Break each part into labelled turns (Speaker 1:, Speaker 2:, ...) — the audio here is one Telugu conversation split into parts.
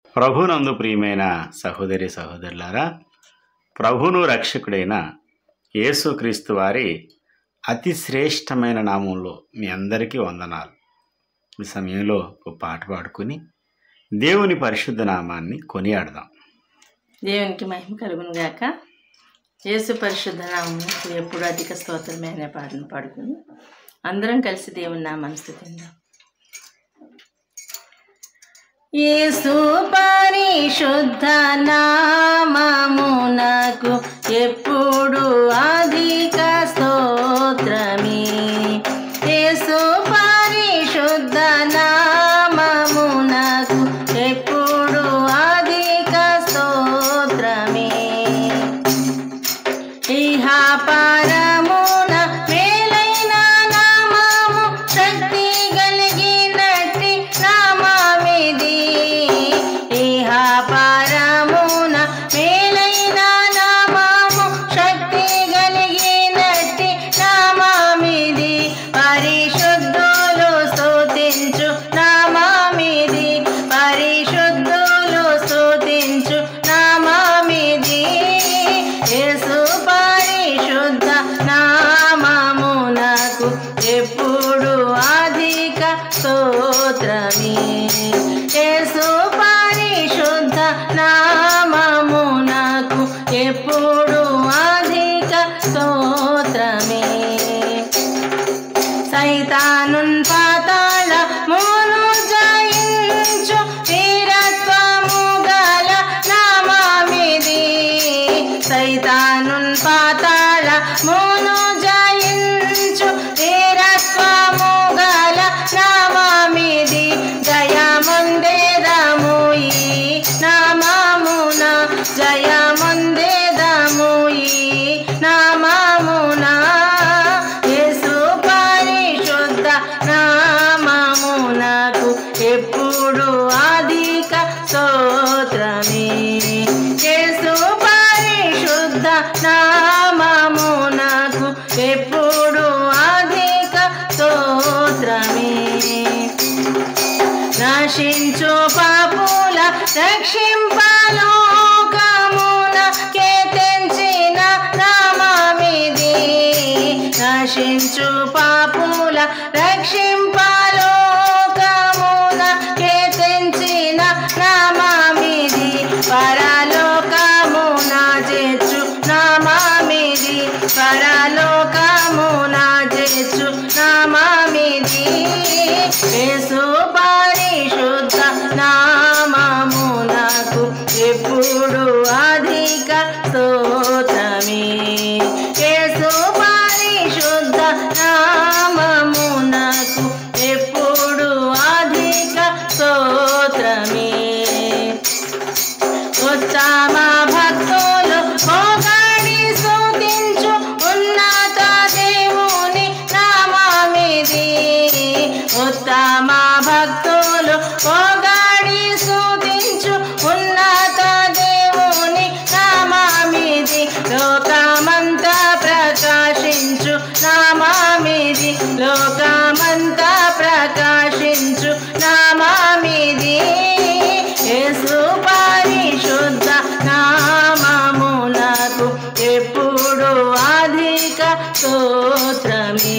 Speaker 1: ప్రభునందు ప్రియమైన సహోదరి సహోదరులారా ప్రభును రక్షకుడైన యేసుక్రీస్తు వారి అతి శ్రేష్టమైన నామంలో మీ అందరికీ వందనాలు ఈ సమయంలో ఒక పాట పాడుకుని దేవుని పరిశుద్ధ నామాన్ని కొనియాడదాం
Speaker 2: దేవునికి మహిమ కలుగును గాక యేసు పరిశుద్ధ నామమునకు ఎప్పుడు అధిక స్తోత్రమే అనే పాటను పాడుకుని అందరం కలిసి దేవుని నామాన్ని స్థుతిద్దాం యేసు పరిశుద్ధ నామమునకు ఎప్పుడు అధిక స్తోత్రమే యేసు పరిశుద్ధ నామమునకు ఎప్పుడు అధిక స్తోత్రమే ఇహ పరమున మేలైన నామము శక్తి కలిగినట్టి నామమిది ఇహ పరమున మేలైన నామము శక్తి కలిగినట్టి నామమిది పరిశుద్ధులు స్తుతించు నామమిది పరిశుద్ధులు స్తుతించు నామమిది యేసు పరిశుద్ధ నామమునకు ఎప్పుడు అధిక స్తోత్రమే యేసు పరిశుద్ధ నామమునకు ఎప్పుడు అధిక స్తోత్రమే సైతానున్ పాతాళ మూను జయించు వీరత్వము గల నామామిది సైతానున్ పాతాళ మూను జయించు వీరత్వము గల నామామిది జయముందేదము ఈ నామమున జయముందేదము ఈ నామమున యేసు పరిశుద్ధ నామమునకు ఎప్పుడు అధిక స్తోత్రమే యేసు పరిశుద్ధ నామమునకు ఎప్పుడు అధిక స్తోత్రమే నశించు పాపుల రక్షింపలోకమున కేతించిన నామమిది నశించు పాపుల రక్షింపలోకమున కేతించిన నామమిది పరలోకమున చేర్చు నామమిది పరలోకమున చేర్చు నామమిది యేసు పరిశుద్ధ నామమునకు ఎప్పుడు అధిక స్తోత్రమే యేసు పరిశుద్ధ నామమునకు ఎప్పుడు అధిక స్తోత్రమే ఉత్తమ భక్తులు పొగడి స్తుతించు ఉన్నత దేవుని నామమిది ఉత్తమ భక్తులు పొగడి స్తుతించు ఉన్నత దేవుని నామమిది లోకమంతా ప్రకాశించు నామమిది లోకమంతా ప్రకాశించు నామమిది యేసు పరిశుద్ధ నామమునకు ఎప్పుడు అధిక స్తోత్రమే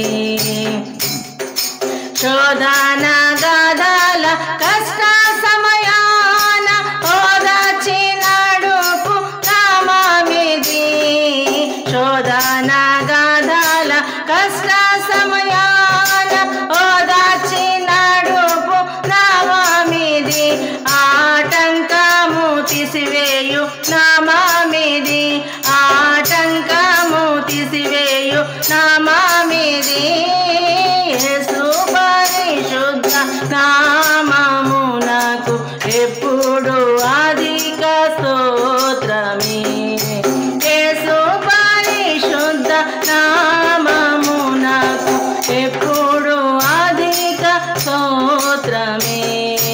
Speaker 2: శోధన గదల కష్ట సమయాన ఓదాచి నడుపు నామమిది శోధన గదల కష్ట సమయాన ఓదాచి నడుపు నామమిది ఆటంకము తీసివేయు నామమిది ఆటంకము తీసివేయు నామమిది యేసు పరిశుద్ధ నామమునకు ఎప్పుడు అధిక స్తోత్రమే యేసు పరిశుద్ధ నామమునకు ఎప్పుడు అధిక స్తోత్రమే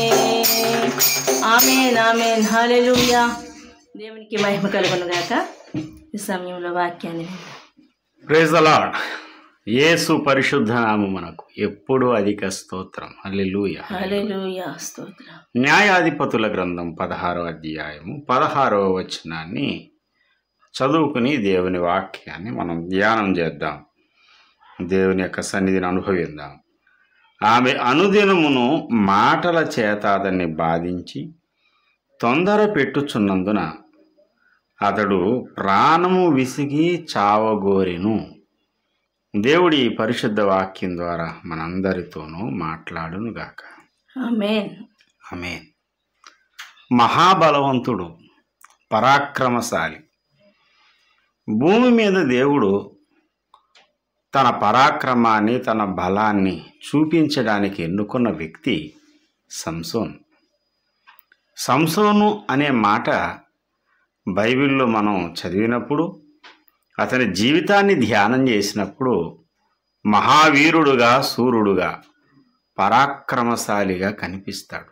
Speaker 2: ఆమెన్ ఆమెన్ హల్లెలూయా దేవునికి మహిమ కలుగును గాక ఈ సమయంలో వాక్యాన్ని విందాం.
Speaker 1: ప్రేజ్ ద లాడ్ యేసు పరిశుద్ధ నామమునకు ఎప్పుడు అధిక స్తోత్రం హల్లెలూయా
Speaker 2: హల్లెలూయా స్తోత్రం
Speaker 1: న్యాయాధిపతుల గ్రంథం పదహారో అధ్యాయము పదహారవ వచనాన్ని చదువుకుని దేవుని వాక్యాన్ని మనం ధ్యానం చేద్దాం దేవుని యొక్క సన్నిధిని అనుభవిద్దాం ఆమె అనుదినమును మాటల చేత అతన్ని బాధించి తొందర పెట్టుచున్నందున అతడు ప్రాణము విసిగి చావగోరెను దేవుడి ఈ పరిశుద్ధ వాక్యం ద్వారా మనందరితోనూ మాట్లాడునుగాక
Speaker 2: ఆమేన్
Speaker 1: ఆమె మహాబలవంతుడు పరాక్రమశాలి భూమి మీద దేవుడు తన పరాక్రమాన్ని తన బలాన్ని చూపించడానికి ఎన్నుకున్న వ్యక్తి సంసోన్ సంసోను అనే మాట బైబిల్లో మనం చదివినప్పుడు అతని జీవితాన్ని ధ్యానం చేసినప్పుడు మహావీరుడుగా సూర్యుడుగా పరాక్రమశాలిగా కనిపిస్తాడు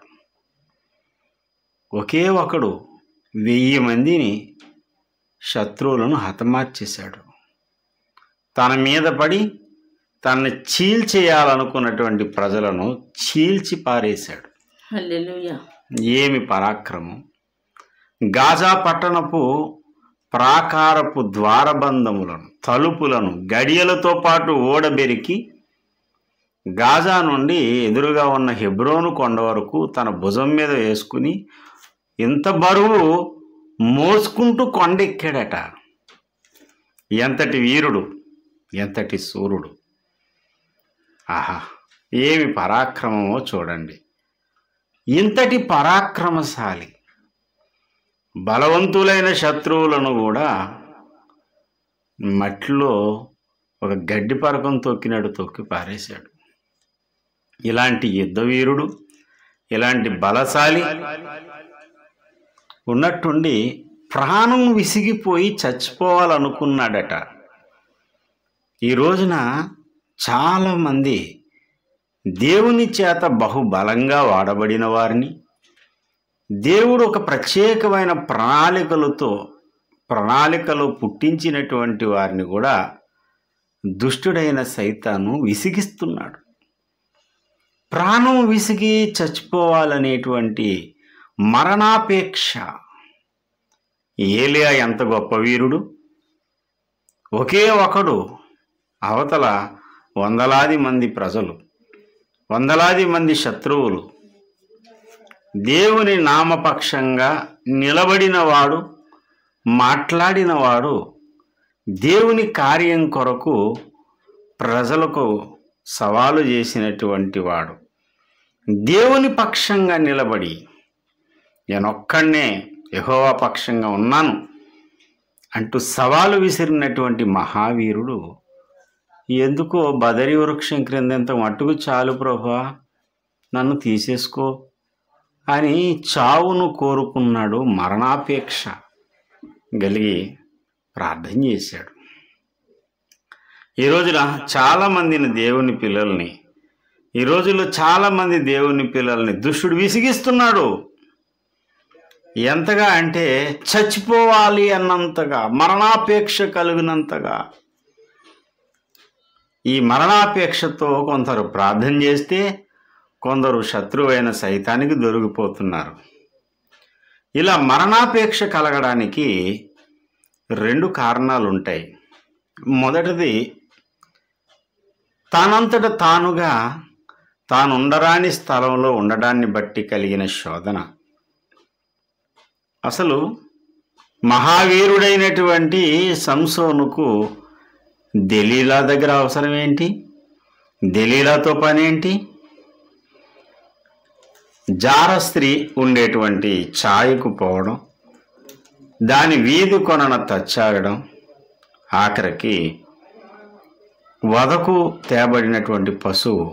Speaker 1: ఒకే ఒకడు వెయ్యి మందిని శత్రువులను హతమార్చేశాడు తన మీద పడి తనని చీల్చేయాలనుకున్నటువంటి ప్రజలను చీల్చి పారేశాడు
Speaker 2: హల్లెలూయా
Speaker 1: ఏమి పరాక్రమం గాజా పట్టణపు ప్రాకారపు ద్వారబంధములను తలుపులను గడియలతో పాటు ఓడబెరికి గాజా నుండి ఎదురుగా ఉన్న హెబ్రోను కొండ వరకు తన భుజం మీద వేసుకుని ఇంత బరువు మోసుకుంటూ కొండెక్కాడట ఎంతటి వీరుడు ఎంతటి సూర్యుడు ఆహా ఏమి పరాక్రమమో చూడండి ఇంతటి పరాక్రమశాలి బలవంతులైన శత్రువులను కూడా మట్టిలో ఒక గడ్డి పరకం తొక్కినట్టు తొక్కి పారేశాడు ఇలాంటి యుద్ధ వీరుడు ఇలాంటి బలశాలి ఉన్నట్టుండి ప్రాణం విసిగిపోయి చచ్చిపోవాలనుకున్నాడట ఈ రోజున చాలామంది దేవుని చేత బహుబలంగా వాడబడిన వారిని దేవుడు ఒక ప్రత్యేకమైన ప్రణాళికలతో ప్రణాళికలు పుట్టించినటువంటి వారిని కూడా దుష్టుడైన సైతాను విసిగిస్తున్నాడు ప్రాణం విసిగి చచ్చిపోవాలనేటువంటి మరణాపేక్ష ఏలియా ఎంత గొప్ప వీరుడు ఒకే ఒకడు అవతల వందలాది మంది ప్రజలు వందలాది మంది శత్రువులు దేవుని నామపక్షంగా నిలబడినవాడు మాట్లాడినవాడు దేవుని కార్యం కొరకు ప్రజలకు సవాలు చేసినటువంటి వాడు దేవుని పక్షంగా నిలబడి నేనొక్కడనే యహోవా పక్షంగా ఉన్నాను అంటూ సవాలు విసిరినటువంటి మహావీరుడు ఎందుకో బదరి వృక్షం క్రిందంత మట్టుకు చాలు ప్రభా నన్ను తీసేసుకో అని చావును కోరుకున్నాడు మరణాపేక్ష కలిగి ప్రార్థన చేశాడు ఈ రోజున చాలామందిని దేవుని పిల్లల్ని ఈ రోజుల్లో చాలామంది దేవుని పిల్లల్ని దుష్టుడు విసిగిస్తున్నాడు ఎంతగా అంటే చచ్చిపోవాలి అన్నంతగా మరణాపేక్ష కలిగినంతగా ఈ మరణాపేక్షతో కొందరు ప్రార్థన చేస్తే కొందరు శత్రువైన సైతానికి దొరికిపోతున్నారు ఇలా మరణాపేక్ష కలగడానికి రెండు కారణాలు ఉంటాయి మొదటిది తానంతట తానుగా తాను ఉండరాని స్థలంలో ఉండడాన్ని బట్టి కలిగిన శోధన అసలు మహావీరుడైనటువంటి సంసోనుకు దలీలా దగ్గర అవసరం ఏంటి దలీలాతో పని ఏంటి జార స్త్రీ ఉండేటువంటి ఛాయకు పోవడం దాని వీధి కొనన తచ్చాడడం ఆఖరికి వదకు తేబడినటువంటి పశువు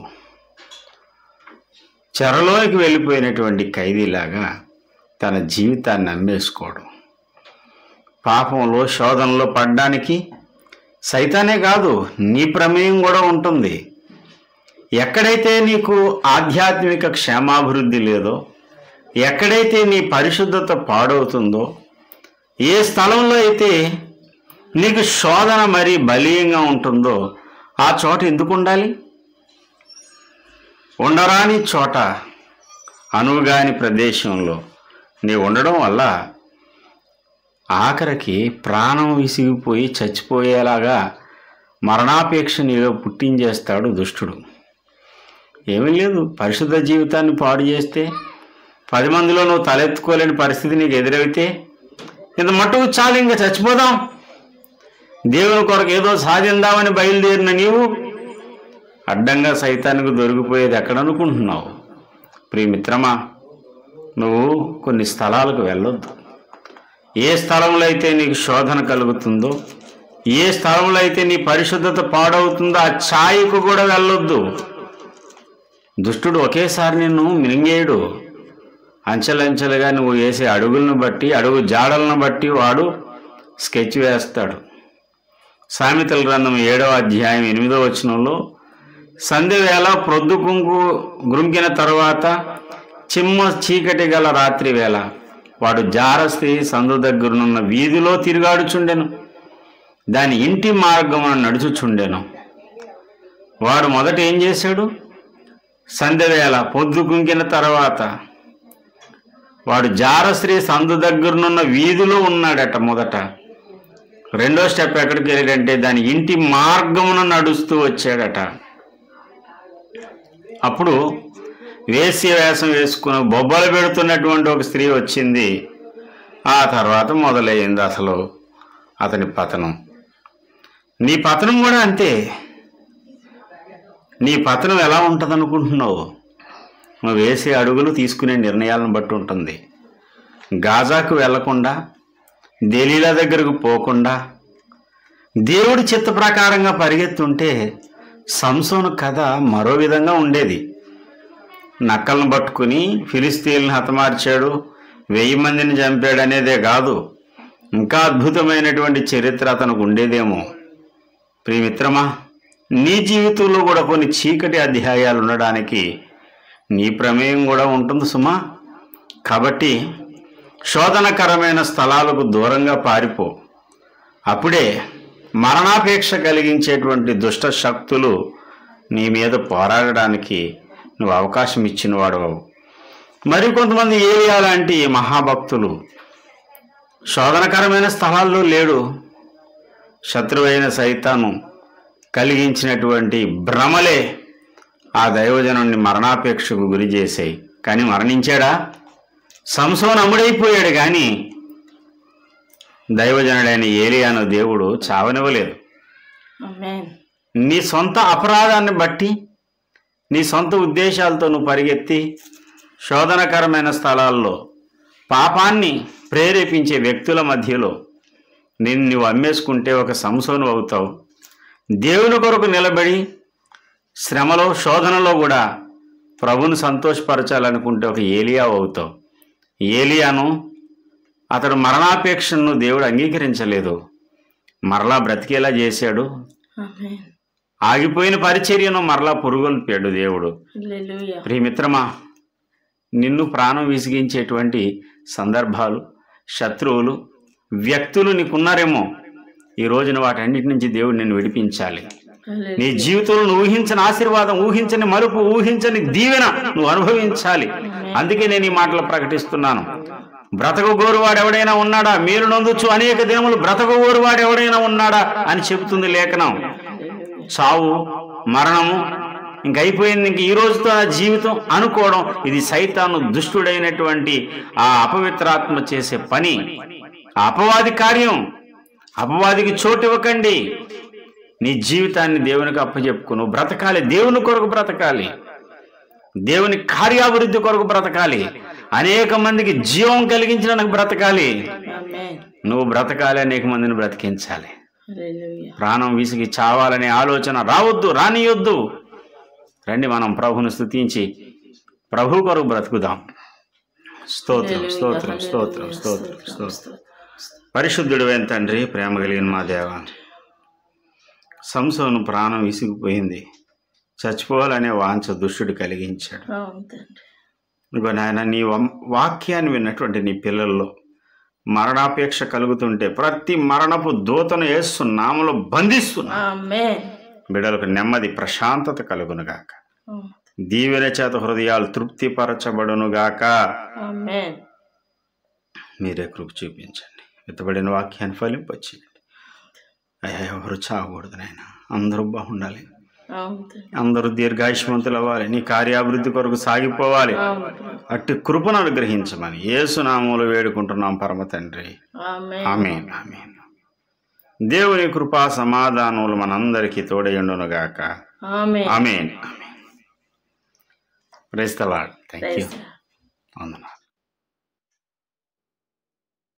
Speaker 1: చెరలోకి వెళ్ళిపోయినటువంటి ఖైదీలాగా తన జీవితాన్ని అమ్మేసుకోవడం పాపంలో శోధనలో పడ్డానికి సైతానే కాదు నీ ప్రమేయం కూడా ఉంటుంది ఎక్కడైతే నీకు ఆధ్యాత్మిక క్షేమాభివృద్ధి లేదో ఎక్కడైతే నీ పరిశుద్ధత పాడవుతుందో ఏ స్థలంలో అయితే నీకు శోధన మరీ బలీయంగా ఉంటుందో ఆ చోట ఎందుకు ఉండాలి ఉండరాని చోట అనువుగాని ప్రదేశంలో నీ ఉండడం వల్ల ఆఖరికి ప్రాణం విసిగిపోయి చచ్చిపోయేలాగా మరణాపేక్ష నీలో పుట్టించేస్తాడు దుష్టుడు ఏమీ లేదు పరిశుద్ధ జీవితాన్ని పాడు చేస్తే పది మందిలో నువ్వు తలెత్తుకోలేని పరిస్థితి నీకు ఎదురైతే ఇంత మట్టుకు చాలు ఇంకా చచ్చిపోదాం దేవుని కొరకు ఏదో సాధిందామని బయలుదేరిన నీవు అడ్డంగా సైతానికి దొరికిపోయేది ఎక్కడనుకుంటున్నావు ప్రియమిత్రమా నువ్వు కొన్ని స్థలాలకు వెళ్ళొద్దు ఏ స్థలంలో అయితే నీకు శోధన కలుగుతుందో ఏ స్థలంలో అయితే నీ పరిశుద్ధత పాడవుతుందో ఆ ఛాయకు కూడా వెళ్ళొద్దు దుష్టుడు ఒకేసారి నిన్ను మింగేయడు అంచెలంచెలుగా నువ్వు వేసే అడుగులను బట్టి అడుగు జాడలను బట్టి వాడు స్కెచ్ వేస్తాడు సామెతల గ్రంథం ఏడవ అధ్యాయం ఎనిమిదవ వచనంలో సంధ్య వేళ ప్రొద్దు కుంకు గురుంకిన తరువాత చిమ్మ చీకటి గల రాత్రి వేళ వాడు జారస్త్రీ సందు దగ్గరనున్న వీధిలో తిరుగాడుచుండెను దాని ఇంటి మార్గమున నడుచుచుండెను వాడు మొదట ఏం చేశాడు సంధ్య వేళ పొద్దు కుంకిన తర్వాత వాడు జారశ్రీ సందు దగ్గరనున్న వీధిలో ఉన్నాడట మొదట రెండో స్టెప్ ఎక్కడికి వెళ్ళాడంటే దాని ఇంటి మార్గమున నడుస్తూ వచ్చాడట అప్పుడు వేసి వేషం వేసుకుని బొబ్బలు పెడుతున్నటువంటి ఒక స్త్రీ వచ్చింది ఆ తర్వాత మొదలయ్యింది అసలు అతని పతనం నీ పతనం కూడా అంతే నీ పతనం ఎలా ఉంటుంది అనుకుంటున్నావు నువ్వు వేసే అడుగులు తీసుకునే నిర్ణయాలను బట్టి ఉంటుంది గాజాకు వెళ్లకుండా దెలీలా దగ్గరకు పోకుండా దేవుడి చిత్త ప్రకారంగా పరిగెత్తుంటే సంసోను కథ మరో విధంగా ఉండేది నక్కలను పట్టుకుని ఫిలిస్తీన్లను హతమార్చాడు వెయ్యి మందిని చంపాడు అనేదే కాదు ఇంకా అద్భుతమైనటువంటి చరిత్ర అతనికి ఉండేదేమో ప్రియమిత్రమా నీ జీవితంలో కూడా కొన్ని చీకటి అధ్యాయాలు ఉండడానికి నీ ప్రమేయం కూడా ఉంటుంది సుమా కాబట్టి శోధనకరమైన స్థలాలకు దూరంగా పారిపో అప్పుడే మరణాపేక్ష కలిగించేటువంటి దుష్ట శక్తులు నీ మీద పోరాడడానికి నువ్వు అవకాశం ఇచ్చిన వాడవు మరి కొంతమంది ఏరియా లాంటి మహాభక్తులు శోధనకరమైన స్థలాల్లో లేడు శత్రువైన సైతాను కలిగించినటువంటి భ్రమలే ఆ దైవజనుడిని మరణాపేక్షకు గురి చేశాయి కానీ మరణించాడా సంసోన్ అమ్ముడైపోయాడు కానీ దైవజనుడైన ఏలియాను దేవుడు చావనివ్వలేదు
Speaker 2: ఆమేన్
Speaker 1: నీ సొంత అపరాధాన్ని బట్టి నీ సొంత ఉద్దేశాలతో నువ్వు పరిగెత్తి శోధనకరమైన స్థలాల్లో పాపాన్ని ప్రేరేపించే వ్యక్తుల మధ్యలో నిన్ను నువ్వు అమ్మేసుకుంటే ఒక సంసోను అవుతావు దేవుని కొరకు నిలబడి శ్రమలో శోధనలో కూడా ప్రభుని సంతోషపరచాలనుకుంటే ఒక ఏలియా అవుతావు ఏలియాను అతడు మరణాపేక్షను దేవుడు అంగీకరించలేదు మరలా బ్రతికేలా చేశాడు
Speaker 2: ఆమేన్
Speaker 1: ఆగిపోయిన పరిచర్యను మరలా పురుగొల్పాడు దేవుడు
Speaker 2: హల్లెలూయా
Speaker 1: ప్రియమిత్రమా నిన్ను ప్రాణం విసిగించేటువంటి సందర్భాలు శత్రువులు వ్యక్తులు నీకున్నారేమో ఈ రోజున వాటన్నిటి నుంచి దేవుడు నిన్ను విడిపించాలి
Speaker 2: హల్లెలూయా
Speaker 1: నీ జీవితంలో నువ్వు ఊహించిన ఆశీర్వాదం ఊహించని మలుపు ఊహించని దీవెన నువ్వు అనుభవించాలి అందుకే నేను ఈ మాటలు ప్రకటిస్తున్నాను బ్రతక గోరువాడు ఎవడైనా ఉన్నాడా మీరు నొందొచ్చు అనేక దినములు బ్రతక గోరువాడు ఎవడైనా ఉన్నాడా అని చెబుతుంది లేఖనం చావు మరణము ఇంక అయిపోయింది ఇంక ఈ రోజుతో నా జీవితం అనుకోవడం ఇది సైతాను దుష్టుడైనటువంటి ఆ అపవిత్రాత్మ చేసే పని ఆ అపవాది కార్యం అపవాదికి చోటు ఇవ్వకండి నీ జీవితాన్ని దేవునికి అప్పచెప్పుకో నువ్వు బ్రతకాలి దేవుని కొరకు బ్రతకాలి దేవుని కార్యాభివృద్ధి కొరకు బ్రతకాలి అనేక మందికి జీవం కలిగించడానికి బ్రతకాలి
Speaker 2: ఆమేన్
Speaker 1: నువ్వు బ్రతకాలి అనేక మందిని బ్రతికించాలి
Speaker 2: హల్లెలూయా
Speaker 1: ప్రాణం విసిగి చావాలనే ఆలోచన రావద్దు రానియొద్దు రండి మనం ప్రభుని స్తుతించి ప్రభు కొరకు బ్రతుకుదాం స్తోత్రం స్తోత్రం స్తోత్రం స్తోత్రం స్తోత్రం పరిశుద్ధుడు తండ్రి ప్రేమ కలిగిన మా దేవ సంసోను ప్రాణం విసిగిపోయింది చచ్చిపోవాలనే వాంఛ దుష్టుడు కలిగించాడు
Speaker 2: అవును తండ్రి
Speaker 1: ఇదిగో నాయన నీ వం- వాక్యాన్ని విన్నటువంటి నీ పిల్లల్లో మరణాపేక్ష కలుగుతుంటే ప్రతి మరణపు దూతను వేస్తున్నాములో బంధిస్తున్నా
Speaker 2: ఆమేన్
Speaker 1: బిడలకు నెమ్మది ప్రశాంతత కలుగునుగాక
Speaker 2: అవును.
Speaker 1: దీవెన చేత హృదయాలు తృప్తిపరచబడునుగాక
Speaker 2: ఆమేన్
Speaker 1: మీరే కృప చూపించండి విత్తబడిన వాక్యాన్ని ఫలింపచ్చేయండి అయ్యా ఎవరు చావకూడదు నాయన అందరూ బాగుండాలి
Speaker 2: అవును తండ్రి.
Speaker 1: అందరూ దీర్ఘాయుష్మంతులు అవ్వాలి నీ కార్యాభివృద్ధి కొరకు సాగిపోవాలి
Speaker 2: అవును ప్రభు.
Speaker 1: అట్టి కృపను అనుగ్రహించమని ఏసునామములు వేడుకుంటున్నాం పరమ తండ్రి
Speaker 2: ఆమేన్
Speaker 1: ఆమెన్ ఆమెన్ దేవుని కృపా సమాధానములు మనందరికీ తోడయుండునుగాక
Speaker 2: amen
Speaker 1: amen amen praise the Lord thank you
Speaker 2: praise
Speaker 1: వందనాలు